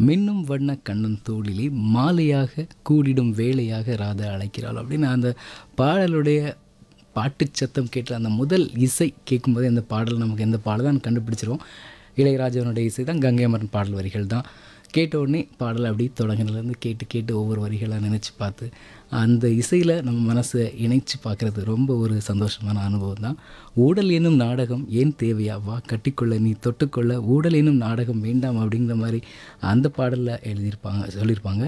மின்னும் வண்ண கண்ணன் தோளிலே மாலையாக கூடிடும் வேலையாக ராதா அழைக்கிறாள் அப்படின்னு அந்த பாடலுடைய பாட்டுச் சத்தம் கேட்ட அந்த முதல் இசை கேட்கும்போது அந்த பாடல் நமக்கு எந்த பாடல் தான் கண்டுபிடிச்சிருவோம் இளையராஜாவுடைய இசை தான் கங்கை அமரன் பாடல் வரிகள் தான் கேட்ட உடனே பாடல் அப்படி தொடங்கினதுலேருந்து கேட்டு கேட்டு ஒவ்வொரு வரிகளாக நினச்சி பார்த்து அந்த இசையில் நம்ம மனசை இணைச்சு பார்க்குறது ரொம்ப ஒரு சந்தோஷமான அனுபவம் தான் ஊடல் என்னும் நாடகம் ஏன் தேவையா வா கட்டிக்கொள்ள நீ தொட்டுக்கொள்ள ஊடல் என்னும் நாடகம் வேண்டாம் அப்படிங்கிற மாதிரி அந்த பாடலில் எழுதியிருப்பாங்க சொல்லியிருப்பாங்க